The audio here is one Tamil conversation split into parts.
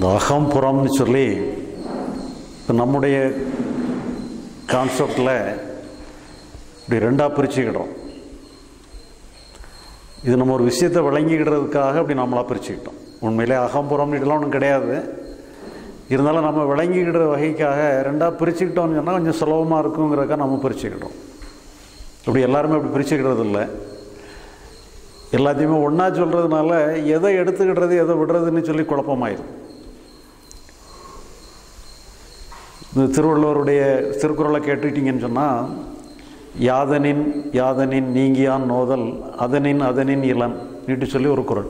இந்த அகம் புறம்னு சொல்லி இப்போ நம்முடைய கான்செப்டில் இப்படி ரெண்டாக பிரிச்சுக்கிடுறோம் இது நம்ம ஒரு விஷயத்தை விளங்கிக்கிடுறதுக்காக அப்படி நம்மளாக பிரிச்சுக்கிட்டோம் உண்மையிலே அகம்புறம்னு இதெல்லாம் ஒன்றும் கிடையாது இருந்தாலும் நம்ம விளங்கிக்கிடுற வகைக்காக ரெண்டாக பிரிச்சுக்கிட்டோம்னு சொன்னால் கொஞ்சம் சுலபமாக இருக்குங்கிறதுக்காக நம்ம பிரிச்சுக்கிட்டோம் அப்படி எல்லாருமே அப்படி பிரிச்சுக்கிறது இல்லை எல்லாத்தையுமே ஒன்றா சொல்கிறதுனால எதை எடுத்துக்கிடுறது எதை விடுறதுன்னு சொல்லி குழப்பமாயிரும் இந்த திருவள்ளுவருடைய திருக்குறளை கேட்டுக்கிட்டீங்கன்னு சொன்னால் யாதனின் யாதனின் நீங்கியான் நோதல் அதனின் அதனின் இளன் நீட்டு சொல்லி ஒரு குறள்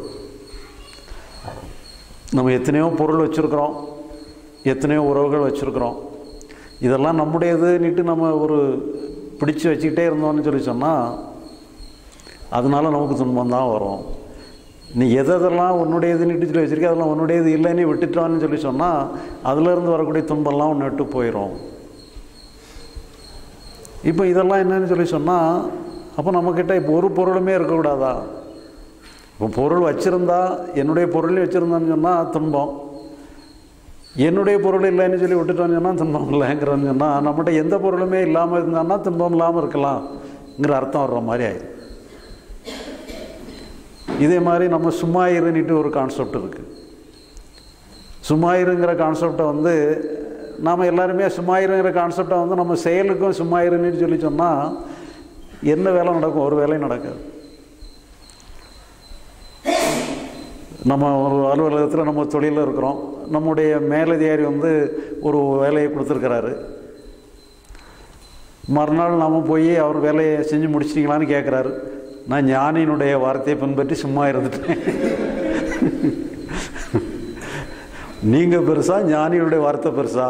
நம்ம எத்தனையோ பொருள் வச்சுருக்குறோம் எத்தனையோ உறவுகள் வச்சுருக்குறோம் இதெல்லாம் நம்முடையது நீட்டு நம்ம ஒரு பிடிச்சு வச்சுக்கிட்டே இருந்தோம்னு சொல்லி சொன்னால் அதனால நமக்கு துன்பம் தான் வரும் நீ எதெல்லாம் உன்னுடையதுன்னு சொல்லி வச்சுருக்க அதெல்லாம் உன்னுடையது இல்லைன்னு விட்டுட்டோன்னு சொல்லி சொன்னால் அதுலேருந்து வரக்கூடிய துன்பம்லாம் ஒன்று விட்டு போயிடும் இப்போ இதெல்லாம் என்னன்னு சொல்லி சொன்னால் அப்போ நம்மக்கிட்ட இப்போ ஒரு பொருளுமே இருக்கக்கூடாதா இப்போ பொருள் வச்சுருந்தா என்னுடைய பொருளே வச்சுருந்தான்னு சொன்னால் துன்பம் என்னுடைய பொருள் இல்லைன்னு சொல்லி விட்டுட்டோன்னு சொன்னால் துன்பம் இல்லைங்கிறன்னு சொன்னால் நம்மகிட்ட எந்த பொருளுமே இல்லாமல் இருந்தான்னா துன்பம் இல்லாமல் இருக்கலாம்ங்கிற அர்த்தம் வர்ற மாதிரி ஆயிடும் இதே மாதிரி நம்ம சும்மா இருன்னுட்டு ஒரு கான்செப்ட் இருக்குது சும்மா இருங்கிற கான்செப்டை வந்து நாம் எல்லாருமே சும்மா இருங்கிற கான்செப்டை வந்து நம்ம செயலுக்கும் சும்மா இருன்னு சொல்லி சொன்னால் என்ன வேலை நடக்கும் ஒரு வேலையும் நடக்காது நம்ம ஒரு அலுவலகத்தில் நம்ம தொழிலில் இருக்கிறோம் நம்முடைய மேலதிகாரி வந்து ஒரு வேலையை கொடுத்துருக்கிறாரு மறுநாள் நம்ம போய் அவர் வேலையை செஞ்சு முடிச்சிட்டிங்களான்னு கேட்குறாரு நான் ஞானியினுடைய வார்த்தையை பின்பற்றி சும்மா இருந்துட்டேன் நீங்கள் பெருசா ஞானியுடைய வார்த்தை பெருசா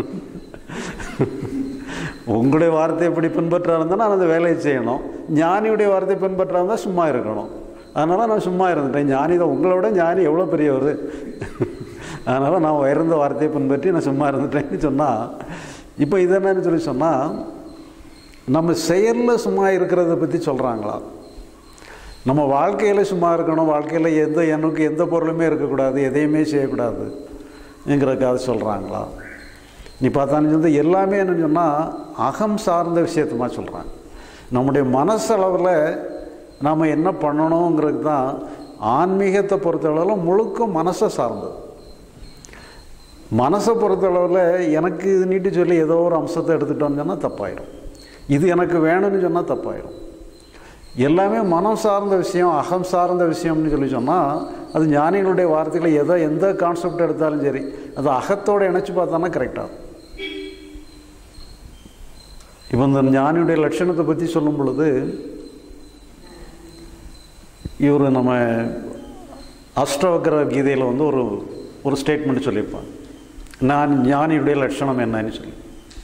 உங்களுடைய வார்த்தை எப்படி பின்பற்றா இருந்தால் நான் அந்த வேலையை செய்யணும் ஞானியுடைய வார்த்தை பின்பற்றா இருந்தால் சும்மா இருக்கணும் அதனால் நான் சும்மா இருந்துட்டேன் ஞானி தான் உங்களை விட ஞானி எவ்வளோ பெரியவர் அதனால் நான் உயர்ந்த வார்த்தையை பின்பற்றி நான் சும்மா இருந்துட்டேன்னு சொன்னால் இப்போ இது என்னன்னு சொல்லி சொன்னால் நம்ம செயலில் சும்மா இருக்கிறத பற்றி சொல்கிறாங்களா நம்ம வாழ்க்கையில் சும்மா இருக்கணும் வாழ்க்கையில் எந்த எனக்கு எந்த பொருளுமே இருக்கக்கூடாது எதையுமே செய்யக்கூடாதுங்கிறதுக்காக சொல்கிறாங்களா நீ பார்த்தான்னு வந்து எல்லாமே என்னன்னு சொன்னால் அகம் சார்ந்த விஷயத்தமாக சொல்கிறாங்க நம்முடைய மனசளவில் நாம் என்ன பண்ணணுங்கிறது தான் ஆன்மீகத்தை பொறுத்தளவில் முழுக்க மனசை சார்ந்தது மனசை பொறுத்தளவில் எனக்கு இது நீட்டு சொல்லி ஏதோ ஒரு அம்சத்தை எடுத்துட்டோம்னு சொன்னால் தப்பாயிடும் இது எனக்கு வேணும்னு சொன்னால் தப்பாயிடும் எல்லாமே மனம் சார்ந்த விஷயம் அகம் சார்ந்த விஷயம்னு சொல்லி சொன்னால் அது ஞானிகளுடைய வார்த்தைகளை எதோ எந்த கான்செப்ட் எடுத்தாலும் சரி அது அகத்தோடு இணைச்சி பார்த்தானா கரெக்டாகும் இப்போ இந்த ஞானியுடைய லட்சணத்தை பற்றி சொல்லும் பொழுது இவர் நம்ம அஷ்டவக்கர கீதையில் வந்து ஒரு ஒரு ஸ்டேட்மெண்ட் சொல்லியிருப்பான் நான் ஞானியுடைய லட்சணம் என்னன்னு சொல்லி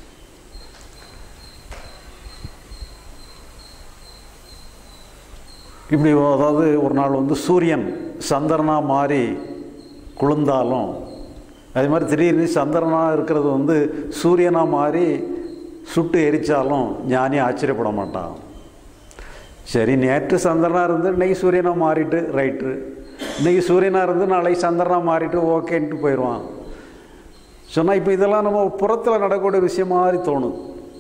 இப்படி அதாவது ஒரு நாள் வந்து சூரியன் சந்திரனாக மாறி குளிர்ந்தாலும் அதே மாதிரி திடீர்னு சந்திரனாக இருக்கிறது வந்து சூரியனாக மாறி சுட்டு எரித்தாலும் ஞானி ஆச்சரியப்பட மாட்டான் சரி நேற்று சந்திரனாக இருந்து இன்றைக்கி சூரியனாக மாறிட்டு ரைட்டு இன்றைக்கி சூரியனாக இருந்து நாளைக்கு சந்திரனாக மாறிட்டு ஓகேன்ட்டு போயிடுவான் சொன்னால் இப்போ இதெல்லாம் நம்ம புறத்தில் நடக்கக்கூடிய விஷயம் மாதிரி தோணுது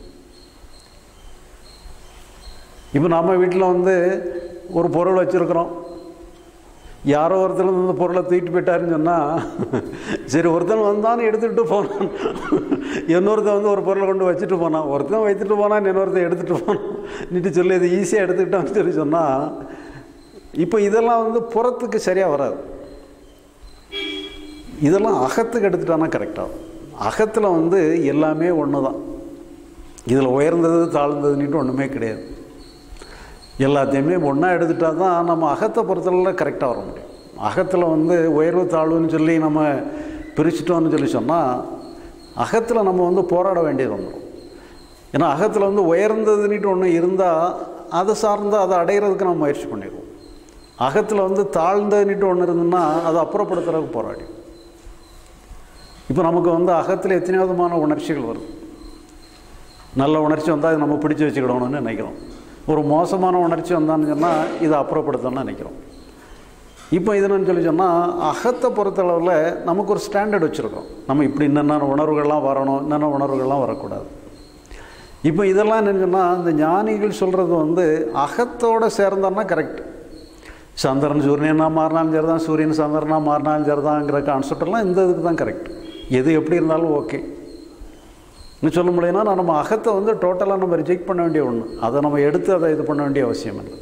இப்போ நம்ம வீட்டில் வந்து ஒரு பொருள் வச்சுருக்குறோம் யாரோ ஒருத்தர் வந்து இந்த பொருளை தூக்கிட்டு போயிட்டாருன்னு சொன்னால் சரி ஒருத்தன் வந்தான்னு எடுத்துகிட்டு போனான் இன்னொருத்தன் வந்து ஒரு பொருளை கொண்டு வச்சுட்டு போனான் ஒருத்தன் வைத்துட்டு போனான் இன்னொருத்தன் எடுத்துகிட்டு போனான் நீட்டு சொல்லி இது ஈஸியாக எடுத்துக்கிட்டான்னு சொல்லி சொன்னால் இப்போ இதெல்லாம் வந்து புறத்துக்கு சரியாக வராது இதெல்லாம் அகத்துக்கு எடுத்துட்டானா கரெக்டாகும் அகத்தில் வந்து எல்லாமே ஒன்று தான் இதில் உயர்ந்தது தாழ்ந்ததுன்னுட்டு ஒன்றுமே கிடையாது எல்லாத்தையுமே ஒன்றா எடுத்துட்டா தான் நம்ம அகத்தை பொறுத்தளவில் கரெக்டாக வர முடியும் அகத்தில் வந்து உயர்வு தாழ்வுன்னு சொல்லி நம்ம பிரிச்சிட்டோம்னு சொல்லி சொன்னால் அகத்தில் நம்ம வந்து போராட வேண்டியது வந்துடும் ஏன்னா அகத்தில் வந்து உயர்ந்ததுன்னுட்டு ஒன்று இருந்தால் அதை சார்ந்து அதை அடையிறதுக்கு நம்ம முயற்சி பண்ணிடுவோம் அகத்தில் வந்து தாழ்ந்ததுன்னுட்டு ஒன்று இருந்ததுன்னா அதை அப்புறப்படுத்துறதுக்கு போராடி இப்போ நமக்கு வந்து அகத்தில் எத்தனை விதமான உணர்ச்சிகள் வருது நல்ல உணர்ச்சி வந்தால் அதை நம்ம பிடிச்சி வச்சுக்கிடணும்னு நினைக்கிறோம் ஒரு மோசமான உணர்ச்சி வந்தான்னு சொன்னால் இதை அப்புறப்படுத்தணும்னு நினைக்கிறோம் இப்போ இது என்னன்னு சொல்லி சொன்னால் அகத்தை பொறுத்தளவில் நமக்கு ஒரு ஸ்டாண்டர்ட் வச்சுருக்கோம் நம்ம இப்படி என்னென்ன உணர்வுகள்லாம் வரணும் என்னென்ன உணர்வுகள்லாம் வரக்கூடாது இப்போ இதெல்லாம் என்னன்னு சொன்னால் இந்த ஞானிகள் சொல்கிறது வந்து அகத்தோடு சேர்ந்தோன்னா கரெக்ட் சந்திரன் சூரியனாக மாறினாலும் சரி தான் சூரியன் சந்திரனாக மாறினாலும் சரி தான்ங்கிற கான்செப்டெல்லாம் இந்த இதுக்கு தான் கரெக்ட் எது எப்படி இருந்தாலும் ஓகே இன்னும் சொல்ல முடியும்னா நம்ம அகத்தை வந்து டோட்டலாக நம்ம ரிஜெக்ட் பண்ண வேண்டிய ஒன்று அதை நம்ம எடுத்து அதை இது பண்ண வேண்டிய அவசியம் இல்லை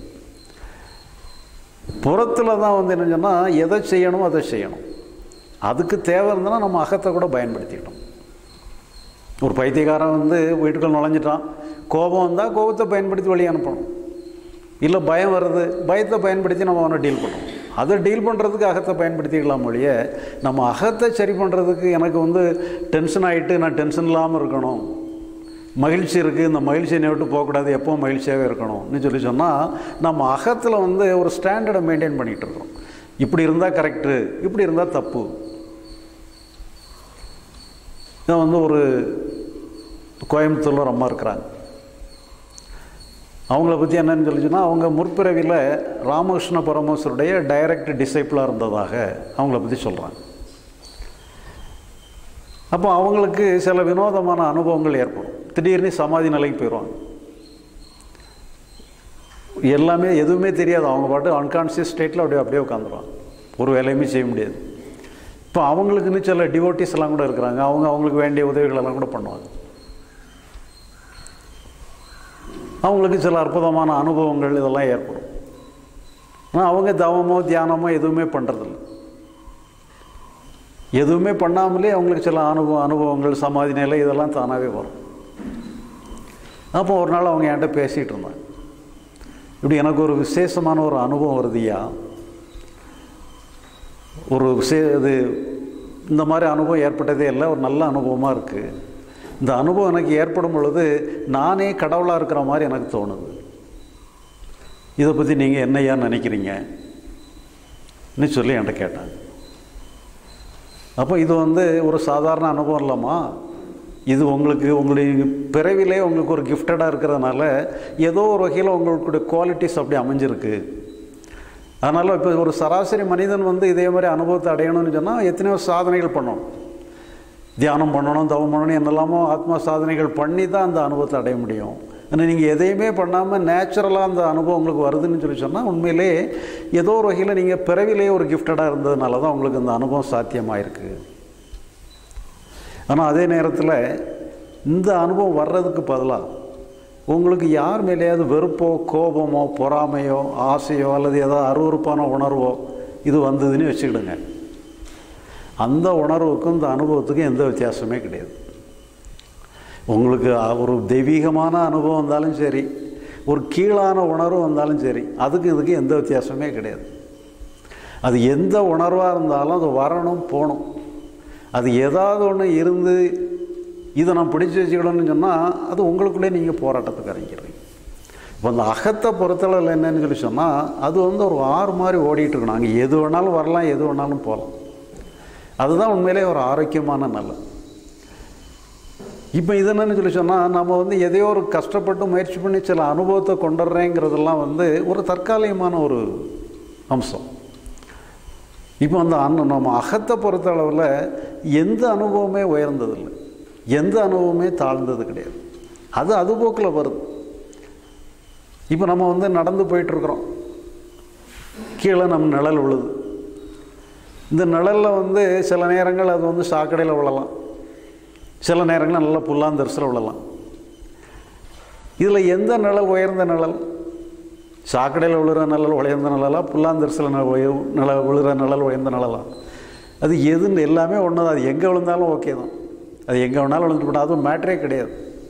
புறத்தில் தான் வந்து என்ன சொன்னால் எதை செய்யணுமோ அதை செய்யணும் அதுக்கு தேவை இருந்தனா நம்ம அகத்தை கூட பயன்படுத்திக்கணும் ஒரு பைத்தியக்காரன் வந்து வீட்டுக்குள்ள நுழைஞ்சிட்டான் கோபம் வந்தால் கோபத்தை பயன்படுத்தி வழி அனுப்பணும் இல்லை பயம் வருது பயத்தை பயன்படுத்தி நம்ம அவனை டீல் பண்ணணும் அதை டீல் பண்ணுறதுக்கு அகத்தை பயன்படுத்திக்கலாம் மொழிய நம்ம அகத்தை சரி பண்ணுறதுக்கு எனக்கு வந்து டென்ஷன் ஆகிட்டு நான் டென்ஷன் இல்லாமல் இருக்கணும் மகிழ்ச்சி இருக்குது இந்த மகிழ்ச்சி என்னை விட்டு போகக்கூடாது எப்போவும் மகிழ்ச்சியாகவே இருக்கணும்னு சொல்லி சொன்னால் நம்ம அகத்தில் வந்து ஒரு ஸ்டாண்டர்டை மெயின்டைன் பண்ணிகிட்டு இருக்கோம் இப்படி இருந்தால் கரெக்டு இப்படி இருந்தால் தப்பு இதான் வந்து ஒரு கோயம்புத்தூரில் ஒரு அம்மா இருக்கிறாங்க அவங்கள பற்றி என்னன்னு சொல்லிச்சுன்னா அவங்க முற்பிறவியில் ராமகிருஷ்ண பரமேஸ்வருடைய டைரக்ட் டிசைப்பிளாக இருந்ததாக அவங்கள பற்றி சொல்கிறாங்க அப்போ அவங்களுக்கு சில வினோதமான அனுபவங்கள் ஏற்படும் திடீர்னு சமாதி நிலைக்கு போயிடுவாங்க எல்லாமே எதுவுமே தெரியாது அவங்க பாட்டு அன்கான்சியஸ் ஸ்டேட்டில் அப்படியே அப்படியே உட்காந்துருவாங்க ஒரு வேலையுமே செய்ய முடியாது இப்போ அவங்களுக்குன்னு சில டிவோட்டிஸ் எல்லாம் கூட இருக்கிறாங்க அவங்க அவங்களுக்கு வேண்டிய உதவிகள் எல்லாம் கூட பண்ணுவாங்க அவங்களுக்கு சில அற்புதமான அனுபவங்கள் இதெல்லாம் ஏற்படும் ஆனால் அவங்க தவமோ தியானமோ எதுவுமே பண்ணுறதில்ல எதுவுமே பண்ணாமலே அவங்களுக்கு சில அனுபவம் அனுபவங்கள் சமாதி நிலை இதெல்லாம் தானாகவே வரும் அப்போ ஒரு நாள் அவங்க என்கிட்ட பேசிகிட்டு இருந்தாங்க இப்படி எனக்கு ஒரு விசேஷமான ஒரு அனுபவம் வருதுயா ஒரு விசே இது இந்த மாதிரி அனுபவம் ஏற்பட்டதே இல்லை ஒரு நல்ல அனுபவமாக இருக்குது இந்த அனுபவம் எனக்கு ஏற்படும் பொழுது நானே கடவுளாக இருக்கிற மாதிரி எனக்கு தோணுது இதை பற்றி நீங்கள் என்னையா நினைக்கிறீங்கன்னு சொல்லி என்கிட்ட கேட்டாங்க அப்போ இது வந்து ஒரு சாதாரண அனுபவம் இல்லாமா இது உங்களுக்கு உங்களுடைய பிறவிலே உங்களுக்கு ஒரு கிஃப்டடாக இருக்கிறதுனால ஏதோ ஒரு வகையில் உங்களுடைய குவாலிட்டிஸ் அப்படி அமைஞ்சிருக்கு அதனால் இப்போ ஒரு சராசரி மனிதன் வந்து இதே மாதிரி அனுபவத்தை அடையணும்னு சொன்னால் எத்தனையோ சாதனைகள் பண்ணணும் தியானம் பண்ணணும் தவம் பண்ணணும் என்னெல்லாமோ ஆத்மா சாதனைகள் பண்ணி தான் அந்த அனுபவத்தை அடைய முடியும் ஆனால் நீங்கள் எதையுமே பண்ணாமல் நேச்சுரலாக அந்த அனுபவம் உங்களுக்கு வருதுன்னு சொல்லி சொன்னால் உண்மையிலே ஏதோ ஒரு வகையில் நீங்கள் பிறவிலே ஒரு கிஃப்டடாக இருந்ததுனால தான் உங்களுக்கு அந்த அனுபவம் சாத்தியமாயிருக்கு ஆனால் அதே நேரத்தில் இந்த அனுபவம் வர்றதுக்கு பதிலாக உங்களுக்கு யார் மேலேயாவது வெறுப்போ கோபமோ பொறாமையோ ஆசையோ அல்லது ஏதாவது அருவறுப்பான உணர்வோ இது வந்ததுன்னு வச்சுக்கிடுங்க அந்த உணர்வுக்கும் இந்த அனுபவத்துக்கும் எந்த வித்தியாசமே கிடையாது உங்களுக்கு ஒரு தெய்வீகமான அனுபவம் வந்தாலும் சரி ஒரு கீழான உணர்வு வந்தாலும் சரி அதுக்கு இதுக்கு எந்த வித்தியாசமே கிடையாது அது எந்த உணர்வாக இருந்தாலும் அது வரணும் போகணும் அது ஏதாவது ஒன்று இருந்து இதை நான் பிடிச்சி வச்சுக்கணும்னு சொன்னால் அது உங்களுக்குள்ளே நீங்கள் போராட்டத்துக்கு இறங்கிடுறீங்க இப்போ அந்த அகத்தை பொறுத்தளவில் என்னன்னு சொல்லி சொன்னால் அது வந்து ஒரு ஆறு மாதிரி ஓடிட்டு இருக்கணும் அங்கே எது வேணாலும் வரலாம் எது வேணாலும் போகலாம் அதுதான் உண்மையிலே ஒரு ஆரோக்கியமான நல்ல இப்போ இது என்னன்னு சொல்லி சொன்னால் நம்ம வந்து எதையோ ஒரு கஷ்டப்பட்டு முயற்சி பண்ணி சில அனுபவத்தை கொண்டுடுறேங்கிறதெல்லாம் வந்து ஒரு தற்காலிகமான ஒரு அம்சம் இப்போ அந்த அனு நம்ம அகத்தை பொறுத்த அளவில் எந்த அனுபவமே உயர்ந்ததில்லை எந்த அனுபவமே தாழ்ந்தது கிடையாது அது அது போக்கில் வருது இப்போ நம்ம வந்து நடந்து போயிட்டுருக்குறோம் கீழே நம்ம நிழல் விழுது இந்த நிழலில் வந்து சில நேரங்கள் அது வந்து சாக்கடையில் விழலாம் சில நேரங்கள் நல்லா புல்லாந்தரிசில் விழலாம் இதில் எந்த நிழல் உயர்ந்த நிழல் சாக்கடையில் விழுற நிழல் உயர்ந்த நிழலா புல்லாந்தரிசில் நிழல் விழுற நிழல் உயர்ந்த நிழலா அது எதுன்னு எல்லாமே ஒன்று தான் அது எங்கே விழுந்தாலும் ஓகே தான் அது எங்கே வேணாலும் விழுந்துட்டு போட்டால் அதுவும் மேட்ரே கிடையாது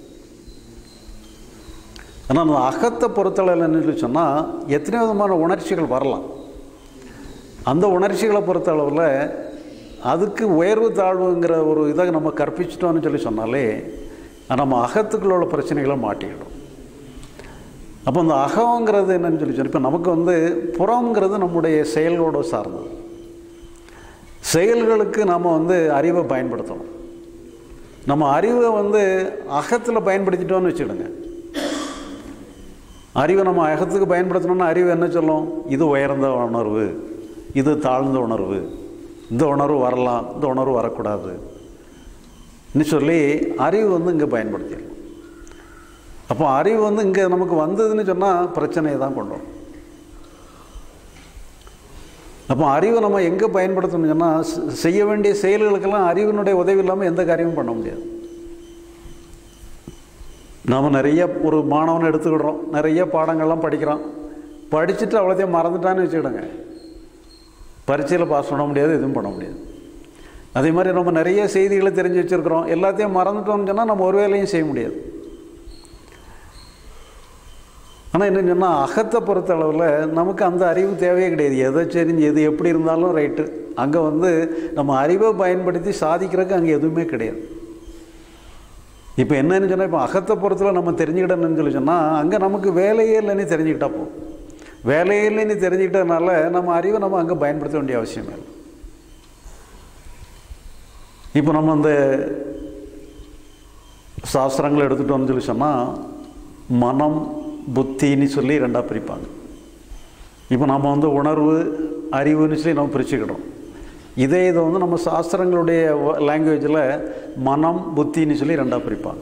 ஆனால் அந்த அகத்தை பொறுத்தளவில் என்னன்னு சொன்னால் எத்தனை விதமான உணர்ச்சிகள் வரலாம் அந்த உணர்ச்சிகளை பொறுத்த அளவில் அதுக்கு உயர்வு தாழ்வுங்கிற ஒரு இதை நம்ம கற்பிச்சிட்டோம்னு சொல்லி சொன்னாலே நம்ம அகத்துக்குள்ள உள்ள பிரச்சனைகளை மாட்டிக்கிடும் அப்போ அந்த அகங்கிறது என்னன்னு சொல்லி சொன்னால் இப்போ நமக்கு வந்து புறங்கிறது நம்முடைய செயல்களோட சார்ந்தது செயல்களுக்கு நம்ம வந்து அறிவை பயன்படுத்தணும் நம்ம அறிவை வந்து அகத்தில் பயன்படுத்திட்டோம்னு வச்சுடுங்க அறிவை நம்ம அகத்துக்கு பயன்படுத்தணும்னா அறிவு என்ன சொல்லும் இது உயர்ந்த உணர்வு இது தாழ்ந்த உணர்வு இந்த உணர்வு வரலாம் இந்த உணர்வு வரக்கூடாது இன்னும் சொல்லி அறிவு வந்து இங்கே பயன்படுத்திடலாம் அப்போ அறிவு வந்து இங்கே நமக்கு வந்ததுன்னு சொன்னால் பிரச்சனையை தான் கொண்டு வரும் அப்போ அறிவை நம்ம எங்கே பயன்படுத்தணும்னு சொன்னால் செ- செய்ய வேண்டிய செயல்களுக்கெல்லாம் அறிவினுடைய உதவி இல்லாமல் எந்த காரியமும் பண்ண முடியாது நாம் நிறைய ஒரு மாணவனை எடுத்துக்கிடுறோம் நிறைய பாடங்கள்லாம் படிக்கிறான் படிச்சுட்டு அவ்வளோத்தையும் மறந்துட்டான்னு வச்சுக்கிடுங்க பரீட்சையில் பாஸ் பண்ண முடியாது எதுவும் பண்ண முடியாது அதே மாதிரி நம்ம நிறைய செய்திகளை தெரிஞ்சு வச்சுருக்கிறோம் எல்லாத்தையும் மறந்துட்டோம்னு சொன்னால் நம்ம ஒரு வேலையும் செய்ய முடியாது ஆனால் என்ன சொன்னால் அகத்தை பொறுத்த அளவில் நமக்கு அந்த அறிவு தேவையே கிடையாது எதை தெரிஞ்சு எது எப்படி இருந்தாலும் ரைட்டு அங்கே வந்து நம்ம அறிவை பயன்படுத்தி சாதிக்கிறதுக்கு அங்கே எதுவுமே கிடையாது இப்போ என்னன்னு சொன்னால் இப்போ அகத்தை பொறுத்தில் நம்ம தெரிஞ்சுக்கிட்டோம்னு சொல்லி சொன்னால் அங்கே நமக்கு வேலையே இல்லைன்னு தெரிஞ்சுக்கிட்டா போதும் வேலையே இல்லைன்னு தெரிஞ்சுக்கிட்டதுனால நம்ம அறிவை நம்ம அங்கே பயன்படுத்த வேண்டிய அவசியம் இல்லை இப்போ நம்ம அந்த சாஸ்திரங்களை எடுத்துட்டோம்னு சொல்லி சொன்னால் மனம் புத்தின்னு சொல்லி ரெண்டாக பிரிப்பாங்க இப்போ நம்ம வந்து உணர்வு அறிவுன்னு சொல்லி நம்ம பிரிச்சுக்கிட்டோம் இதே இதை வந்து நம்ம சாஸ்திரங்களுடைய லாங்குவேஜில் மனம் புத்தின்னு சொல்லி ரெண்டாக பிரிப்பாங்க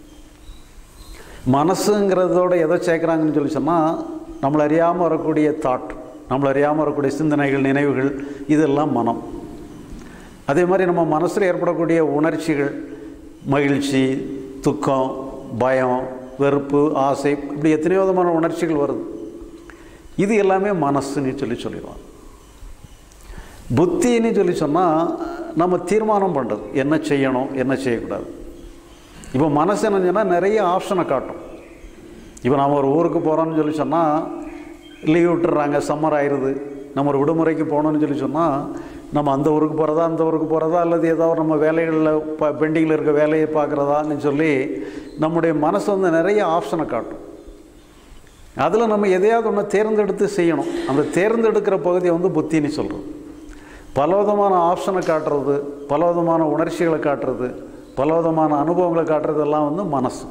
மனசுங்கிறதோட எதை சேர்க்குறாங்கன்னு சொல்லி சொன்னால் நம்மளை அறியாமல் வரக்கூடிய தாட் நம்மளை அறியாமல் வரக்கூடிய சிந்தனைகள் நினைவுகள் இதெல்லாம் மனம் அதே மாதிரி நம்ம மனசில் ஏற்படக்கூடிய உணர்ச்சிகள் மகிழ்ச்சி துக்கம் பயம் வெறுப்பு ஆசை இப்படி எத்தனையோ விதமான உணர்ச்சிகள் வருது இது எல்லாமே மனசுன்னு சொல்லி சொல்லிடுவாங்க புத்தின்னு சொல்லி சொன்னால் நம்ம தீர்மானம் பண்ணுறது என்ன செய்யணும் என்ன செய்யக்கூடாது இப்போ மனசு என்ன சொன்னால் நிறைய ஆப்ஷனை காட்டும் இப்போ நாம் ஒரு ஊருக்கு போகிறோம்னு சொல்லி சொன்னால் லீவ் விட்டுறாங்க சம்மர் ஆயிடுது நம்ம ஒரு விடுமுறைக்கு போகணும்னு சொல்லி சொன்னால் நம்ம அந்த ஊருக்கு போகிறதா அந்த ஊருக்கு போகிறதா அல்லது ஏதாவது நம்ம வேலைகளில் ப பெண்டிங்கில் இருக்க வேலையை பார்க்குறதான்னு சொல்லி நம்முடைய மனசு வந்து நிறைய ஆப்ஷனை காட்டும் அதில் நம்ம எதையாவது ஒன்று தேர்ந்தெடுத்து செய்யணும் அந்த தேர்ந்தெடுக்கிற பகுதியை வந்து புத்தின்னு சொல்கிறோம் பலவிதமான ஆப்ஷனை காட்டுறது பலவிதமான உணர்ச்சிகளை காட்டுறது பலவிதமான அனுபவங்களை காட்டுறதெல்லாம் வந்து மனசு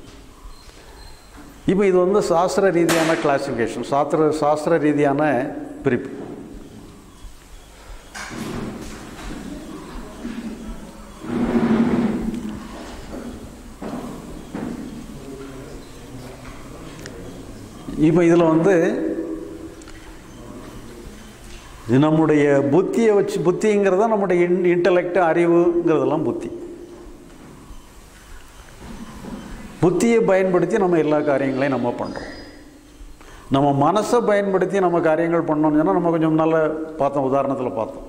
இப்போ இது வந்து சாஸ்திர ரீதியான கிளாசிஃபிகேஷன் சாஸ்திர சாஸ்திர ரீதியான பிரிப்பு இப்போ இதில் வந்து இது நம்முடைய புத்தியை வச்சு புத்திங்கிறத நம்முடைய இன் இன்டலெக்ட் அறிவுங்கிறதெல்லாம் புத்தி புத்தியை பயன்படுத்தி நம்ம எல்லா காரியங்களையும் நம்ம பண்ணுறோம் நம்ம மனசை பயன்படுத்தி நம்ம காரியங்கள் பண்ணோம்னு சொன்னால் நம்ம கொஞ்சம் நல்ல பார்த்தோம் உதாரணத்தில் பார்த்தோம்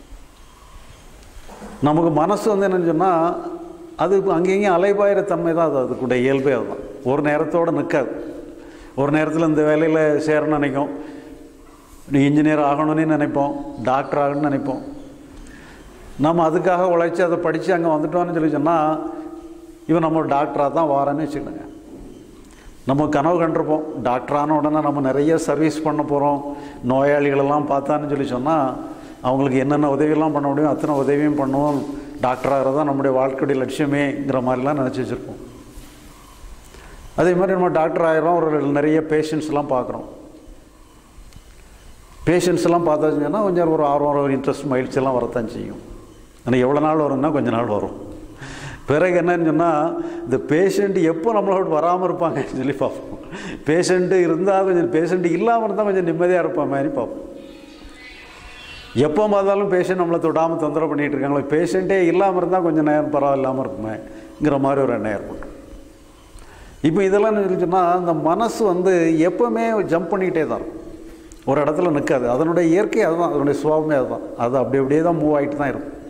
நமக்கு மனசு வந்து என்னன்னு சொன்னால் அது அங்கேயும் அலைபாயிர தன்மை தான் அது அதுக்குடைய இயல்பே அதுதான் ஒரு நேரத்தோடு நிற்காது ஒரு நேரத்தில் இந்த வேலையில் சேரணும்னு நினைக்கும் நீ இன்ஜினியர் ஆகணும்னு நினைப்போம் டாக்டர் ஆகணும்னு நினைப்போம் நம்ம அதுக்காக உழைச்சி அதை படித்து அங்கே வந்துட்டோம்னு சொல்லி சொன்னால் இவன் நம்ம டாக்டராக தான் வாரேன்னு வச்சுக்கணுங்க நம்ம கனவு கண்டிருப்போம் டாக்டரான உடனே நம்ம நிறைய சர்வீஸ் பண்ண போகிறோம் நோயாளிகளெல்லாம் பார்த்தான்னு சொல்லி சொன்னால் அவங்களுக்கு என்னென்ன உதவியெல்லாம் பண்ண முடியும் அத்தனை உதவியும் பண்ணுவோம் டாக்டராக தான் நம்முடைய வாழ்க்கையுடைய லட்சியமேங்கிற மாதிரிலாம் நினச்சி வச்சுருப்போம் அதே மாதிரி நம்ம டாக்டர் ஆகிறோம் ஒரு நிறைய பேஷண்ட்ஸ்லாம் பார்க்குறோம் பேஷண்ட்ஸ் எல்லாம் பார்த்தாச்சுன்னா கொஞ்சம் ஒரு ஆர்வம் ஒரு இன்ட்ரெஸ்ட் மகிழ்ச்சியெல்லாம் வரத்தான் செய்யும் ஆனால் எவ்வளோ நாள் வரும்னா கொஞ்ச நாள் வரும் பிறகு என்னன்னு சொன்னால் இந்த பேஷண்ட் எப்போ நம்மளோட வராமல் இருப்பாங்கன்னு சொல்லி பார்ப்போம் பேஷண்ட்டு இருந்தால் கொஞ்சம் பேஷண்ட் இல்லாமல் இருந்தால் கொஞ்சம் நிம்மதியாக இருப்பா மாதிரி பார்ப்போம் எப்போ பார்த்தாலும் பேஷண்ட் நம்மளை தொடாமல் தொந்தரவு பண்ணிகிட்டு இருக்காங்களோ பேஷண்ட்டே இல்லாமல் இருந்தால் கொஞ்சம் நேரம் பரவாயில்லாமல் இருக்குமேங்கிற மாதிரி ஒரு எண்ணம் ஏற்படும் இப்போ இதெல்லாம் என்ன சொன்னால் அந்த மனசு வந்து எப்போவுமே ஜம்ப் பண்ணிக்கிட்டே தான் இருக்கும் ஒரு இடத்துல நிற்காது அதனுடைய இயற்கை அதுதான் அதனுடைய சுவாபமே அதுதான் அது அப்படி அப்படியே தான் மூவ் ஆகிட்டு தான் இருக்கும்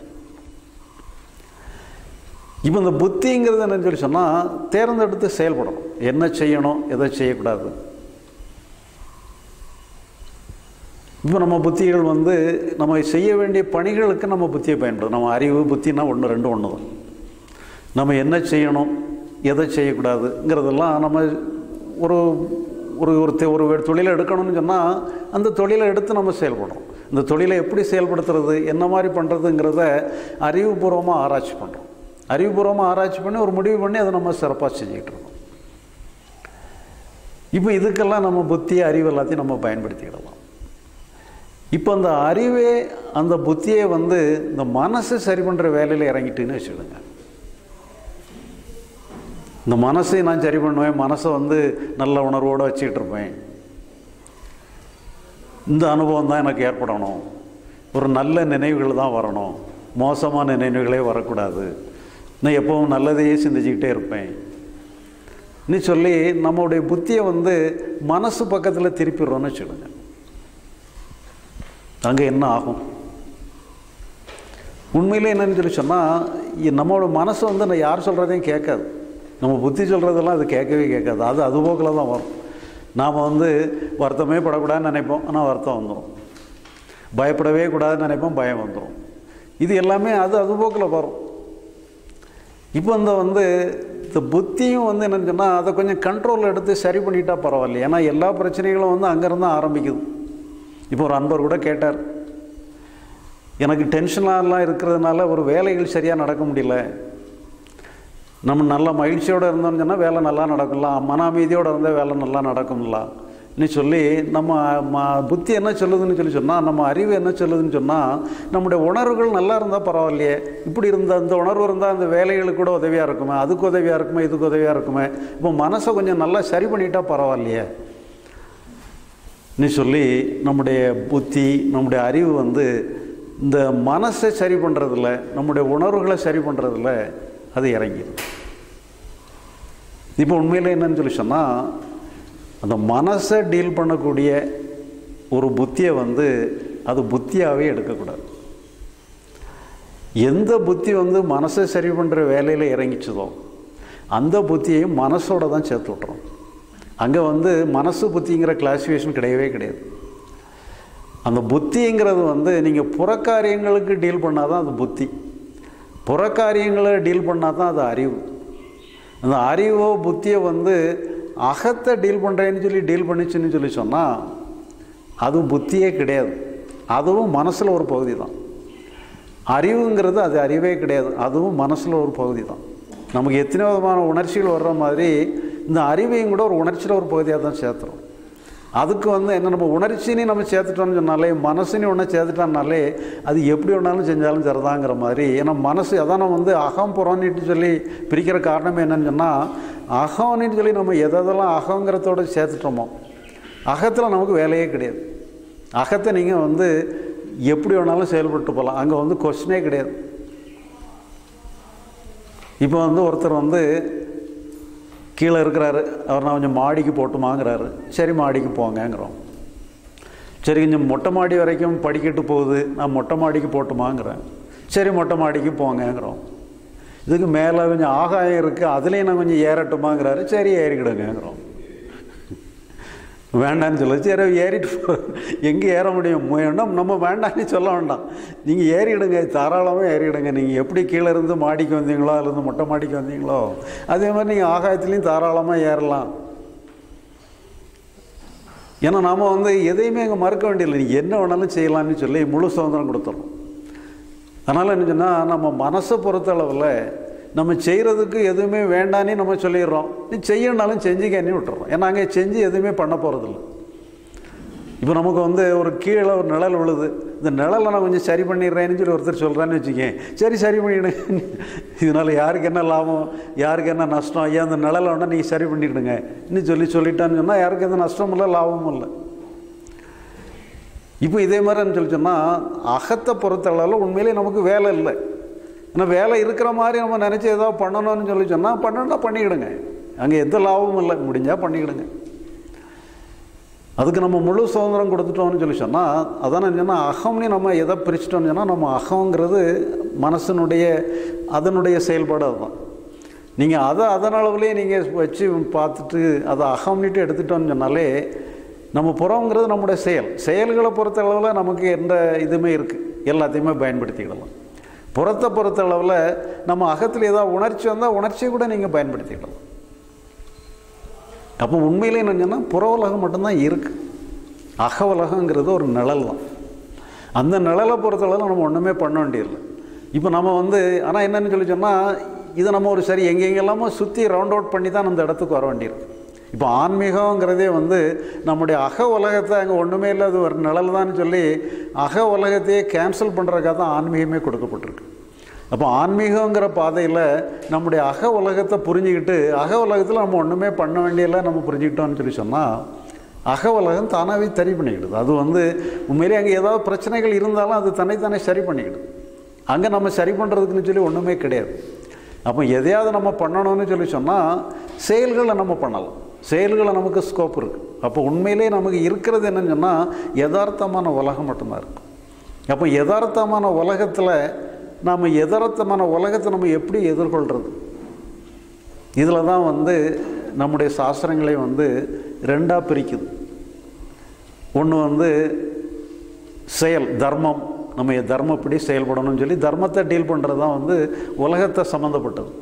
இப்போ இந்த புத்திங்கிறது என்னன்னு சொல்லி சொன்னால் தேர்ந்தெடுத்து செயல்படணும் என்ன செய்யணும் எதை செய்யக்கூடாது இப்போ நம்ம புத்திகள் வந்து நம்ம செய்ய வேண்டிய பணிகளுக்கு நம்ம புத்தியை பயன்படுது நம்ம அறிவு புத்தினா ஒன்று ரெண்டு ஒன்று தான் நம்ம என்ன செய்யணும் எதை செய்யக்கூடாதுங்கிறதெல்லாம் நம்ம ஒரு ஒரு ஒரு தெ- ஒரு தொழிலை எடுக்கணும்னு சொன்னால் அந்த தொழிலை எடுத்து நம்ம செயல்படுறோம் இந்த தொழிலை எப்படி செயல்படுத்துறது என்ன மாதிரி பண்ணுறதுங்கிறத அறிவுபூர்வமாக ஆராய்ச்சி பண்ணுறோம் அறிவுபூர்வமாக ஆராய்ச்சி பண்ணி ஒரு முடிவு பண்ணி அதை நம்ம சிறப்பாக செஞ்சுக்கிட்டு இருக்கோம் இப்போ இதுக்கெல்லாம் நம்ம புத்தி அறிவு எல்லாத்தையும் நம்ம பயன்படுத்திக்கிடலாம் இப்போ அந்த அறிவே அந்த புத்தியை வந்து இந்த மனசு சரி பண்ணுற வேலையில் இறங்கிட்டுன்னு வச்சுடுங்க இந்த மனசை நான் சரி பண்ணுவேன் மனசை வந்து நல்ல உணர்வோடு வச்சுக்கிட்டு இருப்பேன் இந்த அனுபவம் தான் எனக்கு ஏற்படணும் ஒரு நல்ல நினைவுகள் தான் வரணும் மோசமான நினைவுகளே வரக்கூடாது நான் எப்பவும் நல்லதையே சிந்திச்சுக்கிட்டே இருப்பேன் நீ சொல்லி நம்மளுடைய புத்தியை வந்து மனசு பக்கத்தில் திருப்பிடுறோன்னு வச்சுடுங்க அங்கே என்ன ஆகும் உண்மையிலே என்னன்னு சொல்லி சொன்னால் நம்மளோட மனசு வந்து நான் யார் சொல்கிறதையும் கேட்காது நம்ம புத்தி சொல்கிறதெல்லாம் அது கேட்கவே கேட்காது அது அது போக்கில் தான் வரும் நாம் வந்து வருத்தமே படக்கூடாதுன்னு நினைப்போம் ஆனால் வருத்தம் வந்துடும் பயப்படவே கூடாதுன்னு நினைப்போம் பயம் வந்துடும் இது எல்லாமே அது அது போக்கில் வரும் இப்போ இந்த வந்து இந்த புத்தியும் வந்து என்னன்னு சொன்னால் அதை கொஞ்சம் கண்ட்ரோல் எடுத்து சரி பண்ணிட்டா பரவாயில்ல ஏன்னா எல்லா பிரச்சனைகளும் வந்து அங்கேருந்து தான் ஆரம்பிக்குது இப்போ ஒரு அன்பர் கூட கேட்டார் எனக்கு டென்ஷனாலாம் இருக்கிறதுனால ஒரு வேலைகள் சரியாக நடக்க முடியல நம்ம நல்ல மகிழ்ச்சியோடு இருந்தோம்னு சொன்னால் வேலை நல்லா நடக்கலாம் மன அமைதியோடு இருந்தால் வேலை நல்லா நடக்கும்ல நீ சொல்லி நம்ம ம புத்தி என்ன சொல்லுதுன்னு சொல்லி சொன்னால் நம்ம அறிவு என்ன சொல்லுதுன்னு சொன்னால் நம்முடைய உணர்வுகள் நல்லா இருந்தால் பரவாயில்லையே இப்படி இருந்தால் அந்த உணர்வு இருந்தால் அந்த வேலைகளுக்கு கூட உதவியாக இருக்குமே அதுக்கு உதவியாக இருக்குமே இதுக்கு உதவியாக இருக்குமே இப்போ மனசை கொஞ்சம் நல்லா சரி பண்ணிட்டா பரவாயில்லையே நீ சொல்லி நம்முடைய புத்தி நம்முடைய அறிவு வந்து இந்த மனசை சரி பண்ணுறதில்ல நம்முடைய உணர்வுகளை சரி பண்ணுறதில்ல அது இறங்கிடும் இப்போ உண்மையில் என்னன்னு சொல்லி சொன்னால் அந்த மனசை டீல் பண்ணக்கூடிய ஒரு புத்தியை வந்து அது புத்தியாகவே எடுக்கக்கூடாது எந்த புத்தி வந்து மனசை சரி பண்ணுற வேலையில் இறங்கிச்சதோ அந்த புத்தியையும் மனசோட தான் சேர்த்து விட்றோம் அங்கே வந்து மனசு புத்திங்கிற கிளாசிஃபிகேஷன் கிடையவே கிடையாது அந்த புத்திங்கிறது வந்து நீங்கள் புறக்காரியங்களுக்கு டீல் பண்ணால் தான் அது புத்தி புறக்காரியங்களை டீல் பண்ணால் தான் அது அறிவு அந்த அறிவோ புத்தியை வந்து அகத்தை டீல் பண்ணுறேன்னு சொல்லி டீல் பண்ணிச்சுன்னு சொல்லி சொன்னால் அதுவும் புத்தியே கிடையாது அதுவும் மனசில் ஒரு பகுதி தான் அறிவுங்கிறது அது அறிவே கிடையாது அதுவும் மனசில் ஒரு பகுதி தான் நமக்கு எத்தனை விதமான உணர்ச்சிகள் வர்ற மாதிரி இந்த அறிவையும் கூட ஒரு உணர்ச்சியில் ஒரு பகுதியாக தான் சேர்த்துறோம் அதுக்கு வந்து என்ன நம்ம உணர்ச்சினே நம்ம சேர்த்துட்டோம்னு சொன்னாலே மனசுனே ஒன்று சேர்த்துட்டோம்னாலே அது எப்படி வேணாலும் செஞ்சாலும் சரிதாங்கிற மாதிரி ஏன்னா மனசு அதான் நம்ம வந்து அகம் புறம்னுட்டு சொல்லி பிரிக்கிற காரணம் என்னன்னு சொன்னால் அகம்னு சொல்லி நம்ம எதெல்லாம் அகங்கிறதோடு சேர்த்துட்டோமோ அகத்தில் நமக்கு வேலையே கிடையாது அகத்தை நீங்கள் வந்து எப்படி வேணாலும் செயல்பட்டு போகலாம் அங்கே வந்து கொஸ்டினே கிடையாது இப்போ வந்து ஒருத்தர் வந்து கீழே இருக்கிறாரு அவர் நான் கொஞ்சம் மாடிக்கு போட்டுமாங்கிறாரு சரி மாடிக்கு போங்கங்கிறோம் சரி கொஞ்சம் மொட்டை மாடி வரைக்கும் படிக்கட்டு போகுது நான் மொட்டை மாடிக்கு போட்டுமாங்கிறேன் சரி மொட்டை மாடிக்கு போங்கங்கிறோம் இதுக்கு மேலே கொஞ்சம் ஆகாயம் இருக்குது அதுலேயும் நான் கொஞ்சம் ஏறட்டுமாங்கிறாரு சரி ஏறிக்கிடுங்கிறோம் வேண்டான்னு சொல்ல சரி ஏறிட்டு எங்கே ஏற முடியும் வேண்டாம் நம்ம வேண்டாம்னு சொல்ல வேண்டாம் நீங்கள் ஏறிடுங்க தாராளமாக ஏறிடுங்க நீங்கள் எப்படி கீழே இருந்து மாடிக்கு வந்தீங்களோ அதுலேருந்து மொட்டை மாடிக்கு வந்தீங்களோ அதே மாதிரி நீங்கள் ஆகாயத்துலேயும் தாராளமாக ஏறலாம் ஏன்னா நாம் வந்து எதையுமே அங்கே மறக்க வேண்டியதில்லை நீங்கள் என்ன வேணாலும் செய்யலாம்னு சொல்லி முழு சுதந்திரம் கொடுத்துறோம் அதனால் என்ன சொன்னால் நம்ம மனசை பொறுத்தளவில் நம்ம செய்கிறதுக்கு எதுவுமே வேண்டானே நம்ம சொல்லிடுறோம் நீ செய்யணுனாலும் செஞ்சுக்கன்னு விட்டுறோம் ஏன்னா அங்கே செஞ்சு எதுவுமே பண்ண போகிறதில்ல இப்போ நமக்கு வந்து ஒரு கீழே ஒரு நிழல் விழுது இந்த நிழலை நான் கொஞ்சம் சரி பண்ணிடுறேன்னு சொல்லி ஒருத்தர் சொல்கிறான்னு வச்சுக்கேன் சரி சரி பண்ணிவிடுங்க இதனால் யாருக்கு என்ன லாபம் யாருக்கு என்ன நஷ்டம் ஐயா அந்த நிழலை வேணால் நீங்கள் சரி பண்ணிவிடுங்க இன்னும் சொல்லி சொல்லிட்டான்னு சொன்னால் யாருக்கு எந்த நஷ்டமும் இல்லை லாபமும் இல்லை இப்போ இதே மாதிரின்னு சொல்லி சொன்னால் அகத்தை பொறுத்தளவில் உண்மையிலே நமக்கு வேலை இல்லை ஏன்னா வேலை இருக்கிற மாதிரி நம்ம நினச்சி ஏதாவது பண்ணணும்னு சொல்லி சொன்னால் பண்ணணும்னா பண்ணிக்கிடுங்க அங்கே எந்த லாபமும் இல்லை முடிஞ்சால் பண்ணிக்கிடுங்க அதுக்கு நம்ம முழு சுதந்திரம் கொடுத்துட்டோம்னு சொல்லி சொன்னால் அதான் சொன்னால் அகம்னு நம்ம எதை பிரிச்சிட்டோம்னு சொன்னால் நம்ம அகங்கிறது மனசனுடைய அதனுடைய செயல்பாடு அதுதான் நீங்கள் அதை அதன் அளவுலேயே நீங்கள் வச்சு பார்த்துட்டு அதை அகம்னிட்டு எடுத்துட்டோம்னு சொன்னாலே நம்ம புறங்கிறது நம்முடைய செயல் செயல்களை பொறுத்த அளவில் நமக்கு எந்த இதுவுமே இருக்குது எல்லாத்தையுமே பயன்படுத்திக்கிடலாம் புறத்தை பொறுத்த அளவில் நம்ம அகத்தில் ஏதாவது உணர்ச்சி வந்தால் உணர்ச்சியை கூட நீங்கள் பயன்படுத்திக்கிடலாம் அப்போ உண்மையிலே என்ன சொன்னால் புற உலகம் மட்டும்தான் இருக்குது அக உலகங்கிறது ஒரு நிழல் தான் அந்த நிழலை பொறுத்தளவில் நம்ம ஒன்றுமே பண்ண வேண்டியதில்லை இப்போ நம்ம வந்து ஆனால் என்னன்னு சொல்லி சொன்னால் இதை நம்ம ஒரு சரி எங்கெங்கெல்லாமோ சுற்றி ரவுண்ட் அவுட் பண்ணி தான் அந்த இடத்துக்கு வர வேண்டியிருக்கு இப்போ ஆன்மீகங்கிறதே வந்து நம்முடைய அக உலகத்தை அங்கே ஒன்றுமே இல்லை அது ஒரு நிழல் தான் சொல்லி அக உலகத்தையே கேன்சல் பண்ணுறதுக்காக தான் ஆன்மீகமே கொடுக்கப்பட்டிருக்கு அப்போ ஆன்மீகங்கிற பாதையில் நம்முடைய அக உலகத்தை புரிஞ்சுக்கிட்டு அக உலகத்தில் நம்ம ஒன்றுமே பண்ண வேண்டியதில்லை நம்ம புரிஞ்சுக்கிட்டோம்னு சொல்லி சொன்னால் அக உலகம் தானாகவே சரி பண்ணிக்கிடுது அது வந்து உண்மையிலே அங்கே ஏதாவது பிரச்சனைகள் இருந்தாலும் அது தன்னைத்தானே சரி பண்ணிக்கிடுது அங்கே நம்ம சரி பண்ணுறதுக்குன்னு சொல்லி ஒன்றுமே கிடையாது அப்போ எதையாவது நம்ம பண்ணணும்னு சொல்லி சொன்னால் செயல்களை நம்ம பண்ணலாம் செயல்களை நமக்கு ஸ்கோப் இருக்குது அப்போ உண்மையிலே நமக்கு இருக்கிறது என்னன்னு சொன்னால் யதார்த்தமான உலகம் மட்டும்தான் இருக்குது அப்போ யதார்த்தமான உலகத்தில் நாம் யதார்த்தமான உலகத்தை நம்ம எப்படி எதிர்கொள்கிறது இதில் தான் வந்து நம்முடைய சாஸ்திரங்களை வந்து ரெண்டாக பிரிக்குது ஒன்று வந்து செயல் தர்மம் நம்ம தர்மப்படி செயல்படணும்னு சொல்லி தர்மத்தை டீல் பண்ணுறது தான் வந்து உலகத்தை சம்மந்தப்பட்டது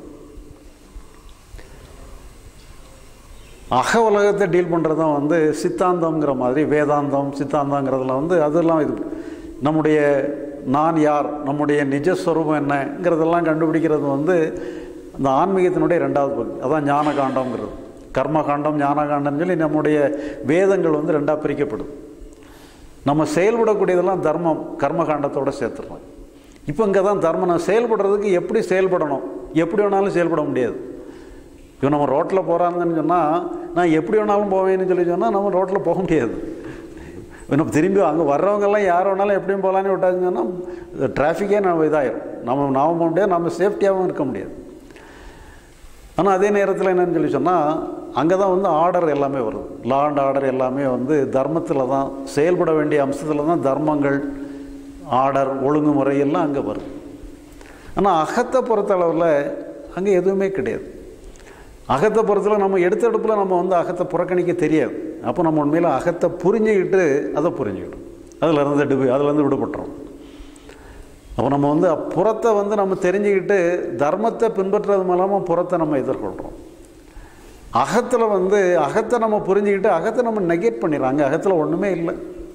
அக உலகத்தை டீல் பண்ணுறது தான் வந்து சித்தாந்தம்ங்கிற மாதிரி வேதாந்தம் சித்தாந்தங்கிறதுல வந்து அதெல்லாம் இது நம்முடைய நான் யார் நம்முடைய நிஜஸ்வரூபம் என்னங்கிறதெல்லாம் கண்டுபிடிக்கிறது வந்து இந்த ஆன்மீகத்தினுடைய ரெண்டாவது பகுதி அதான் ஞான காண்டம்ங்கிறது கர்ம காண்டம் ஞான காண்டம்னு சொல்லி நம்முடைய வேதங்கள் வந்து ரெண்டாக பிரிக்கப்படுது நம்ம செயல்படக்கூடியதெல்லாம் தர்மம் கர்ம காண்டத்தோடு சேர்த்துடுறோம் இப்போ இங்கே தான் தர்மம் நான் செயல்படுறதுக்கு எப்படி செயல்படணும் எப்படி வேணாலும் செயல்பட முடியாது இப்போ நம்ம ரோட்டில் போகிறாங்கன்னு சொன்னால் நான் எப்படி வேணாலும் போவேன்னு சொல்லி சொன்னால் நம்ம ரோட்டில் போக முடியாது நம்ம திரும்பி அங்கே வர்றவங்கெல்லாம் யார் வேணாலும் எப்படியும் போகலான்னு விட்டாங்கன்னு சொன்னால் டிராஃபிக்கே நம்ம இதாயிரும் நம்ம நாம போக முடியாது நம்ம சேஃப்டியாகவும் இருக்க முடியாது ஆனால் அதே நேரத்தில் என்னன்னு சொல்லி சொன்னால் அங்கே தான் வந்து ஆர்டர் எல்லாமே வருது லா அண்ட் ஆர்டர் எல்லாமே வந்து தர்மத்தில் தான் செயல்பட வேண்டிய அம்சத்தில் தான் தர்மங்கள் ஆர்டர் ஒழுங்குமுறை எல்லாம் அங்கே வருது ஆனால் அகத்தை பொறுத்தளவில் அங்கே எதுவுமே கிடையாது அகத்தை பொறுத்தளவு நம்ம எடுத்த எடுப்பில் நம்ம வந்து அகத்தை புறக்கணிக்க தெரியாது அப்போ நம்ம உண்மையில் அகத்தை புரிஞ்சுக்கிட்டு அதை புரிஞ்சுக்கிட்டோம் அதில் இருந்து டிபி அதுலேருந்து விடுபட்டுறோம் அப்போ நம்ம வந்து புறத்தை வந்து நம்ம தெரிஞ்சுக்கிட்டு தர்மத்தை பின்பற்றுறது மூலமாக புறத்தை நம்ம எதிர்கொள்கிறோம் அகத்தில் வந்து அகத்தை நம்ம புரிஞ்சுக்கிட்டு அகத்தை நம்ம நெகேட் பண்ணிடுறோம் அங்கே அகத்தில் ஒன்றுமே இல்லை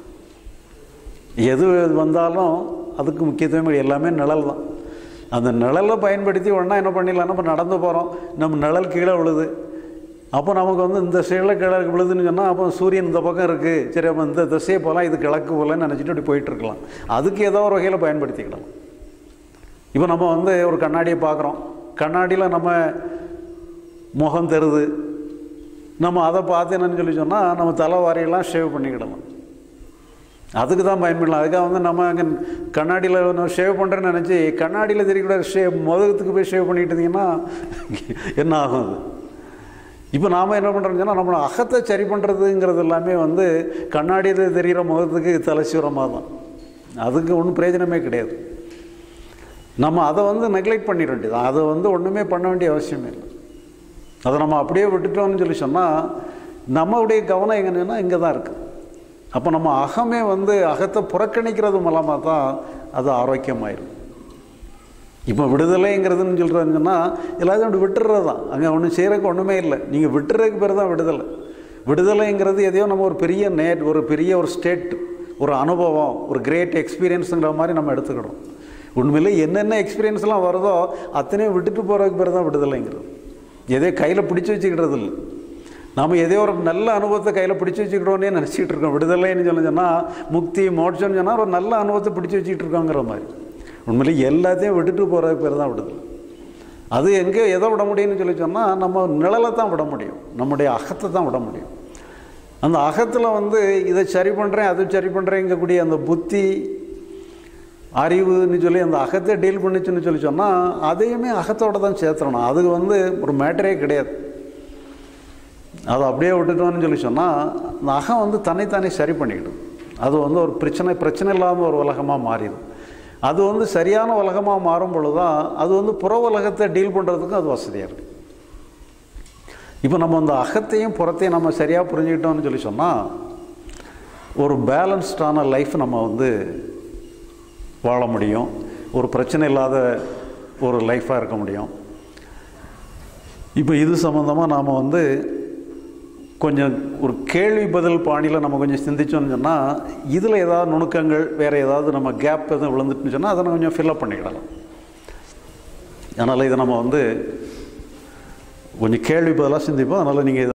எது வந்தாலும் அதுக்கு முக்கியத்துவம் எல்லாமே நிழல் தான் அந்த நிழலை பயன்படுத்தி ஒன்றா என்ன பண்ணிடலாம் நம்ம நடந்து போகிறோம் நம்ம நிழல் கீழே விழுது அப்போ நமக்கு வந்து இந்த சைடில் கீழே விழுதுன்னு சொன்னால் அப்போ சூரியன் இந்த பக்கம் இருக்குது சரி அப்போ இந்த திசையை போகலாம் இது கிழக்கு போகலான்னு நினச்சிட்டு அப்படி போயிட்டுருக்கலாம் அதுக்கு ஏதோ ஒரு வகையில் பயன்படுத்திக்கலாம் இப்போ நம்ம வந்து ஒரு கண்ணாடியை பார்க்குறோம் கண்ணாடியில் நம்ம முகம் தருது நம்ம அதை பார்த்து என்னன்னு சொல்லி சொன்னால் நம்ம தலைவாரியெல்லாம் ஷேவ் பண்ணிக்கிடலாம் அதுக்கு தான் பயன்படலாம் அதுக்காக வந்து நம்ம அங்கே கண்ணாடியில் நான் ஷேவ் பண்ணுறேன்னு நினச்சி கண்ணாடியில் தெரியக்கூடாது ஷேவ் முதுகத்துக்கு போய் ஷேவ் பண்ணிட்டு இருந்தீங்கன்னா என்ன ஆகும் அது இப்போ நாம் என்ன பண்ணுறோம்னு சொன்னால் நம்மளை அகத்தை சரி பண்ணுறதுங்கிறது எல்லாமே வந்து கண்ணாடியில் தெரிகிற முகத்துக்கு தலைசீரமாக தான் அதுக்கு ஒன்றும் பிரயோஜனமே கிடையாது நம்ம அதை வந்து நெக்லெக்ட் பண்ணிட வேண்டியது அதை வந்து ஒன்றுமே பண்ண வேண்டிய அவசியமே இல்லை அதை நம்ம அப்படியே விட்டுட்டோம்னு சொல்லி சொன்னால் நம்மளுடைய கவனம் எங்கன்னா இங்கே தான் இருக்குது அப்போ நம்ம அகமே வந்து அகத்தை புறக்கணிக்கிறது மூலமாக தான் அது ஆரோக்கியமாயிரும் இப்போ விடுதலைங்கிறதுன்னு சொல்கிறதுன்னு சொன்னால் எல்லாத்தையும் அப்படி விட்டுறது தான் அங்கே ஒன்றும் செய்கிறதுக்கு ஒன்றுமே இல்லை நீங்கள் விட்டுறதுக்கு பேர் தான் விடுதலை விடுதலைங்கிறது எதையோ நம்ம ஒரு பெரிய நேட் ஒரு பெரிய ஒரு ஸ்டேட் ஒரு அனுபவம் ஒரு கிரேட் எக்ஸ்பீரியன்ஸுங்கிற மாதிரி நம்ம எடுத்துக்கிடும் உண்மையிலே என்னென்ன எக்ஸ்பீரியன்ஸ்லாம் வருதோ அத்தனையும் விட்டுட்டு போகிறதுக்கு பேர் தான் விடுதலைங்கிறது எதே கையில் பிடிச்சி வச்சுக்கிட்டது இல்லை நாம் ஏதோ ஒரு நல்ல அனுபவத்தை கையில் பிடிச்சி வச்சுக்கிட்டோன்னே நினச்சிக்கிட்டு இருக்கோம் விடுதலைன்னு சொல்லி சொன்னால் முக்தி மோட்சம்னு சொன்னால் ஒரு நல்ல அனுபவத்தை பிடிச்சி வச்சுக்கிட்டு இருக்கோங்கிற மாதிரி உண்மையிலே எல்லாத்தையும் விட்டுட்டு போகிறதுக்கு பேர் தான் விடுதலை அது எங்கே எதை விட முடியும்னு சொல்லி சொன்னால் நம்ம நிழலை தான் விட முடியும் நம்முடைய அகத்தை தான் விட முடியும் அந்த அகத்தில் வந்து இதை சரி பண்ணுறேன் அது சரி பண்ணுறேங்கக்கூடிய அந்த புத்தி அறிவுன்னு சொல்லி அந்த அகத்தை டீல் பண்ணிச்சுன்னு சொல்லி சொன்னால் அதையுமே அகத்தோட தான் சேர்த்துறணும் அதுக்கு வந்து ஒரு மேட்டரே கிடையாது அதை அப்படியே விட்டுட்டோம்னு சொல்லி சொன்னால் அந்த அகம் வந்து தன்னைத்தானே சரி பண்ணிக்கிடும் அது வந்து ஒரு பிரச்சனை பிரச்சனை இல்லாமல் ஒரு உலகமாக மாறிடும் அது வந்து சரியான உலகமாக மாறும் பொழுது தான் அது வந்து புற உலகத்தை டீல் பண்ணுறதுக்கும் அது வசதியாக இருக்குது இப்போ நம்ம அந்த அகத்தையும் புறத்தையும் நம்ம சரியாக புரிஞ்சுக்கிட்டோம்னு சொல்லி சொன்னால் ஒரு பேலன்ஸ்டான லைஃப் நம்ம வந்து வாழ முடியும் ஒரு பிரச்சனை இல்லாத ஒரு லைஃப்பாக இருக்க முடியும் இப்போ இது சம்மந்தமாக நாம் வந்து கொஞ்சம் ஒரு கேள்வி பதில் பாணியில் நம்ம கொஞ்சம் சிந்திச்சோம்னு சொன்னால் இதில் ஏதாவது நுணுக்கங்கள் வேறு ஏதாவது நம்ம கேப் எதுவும் விழுந்துட்டுன்னு சொன்னால் அதை கொஞ்சம் ஃபில்லப் பண்ணிக்கிடலாம் அதனால் இதை நம்ம வந்து கொஞ்சம் கேள்வி பதிலாக சிந்திப்போம் அதனால் நீங்கள்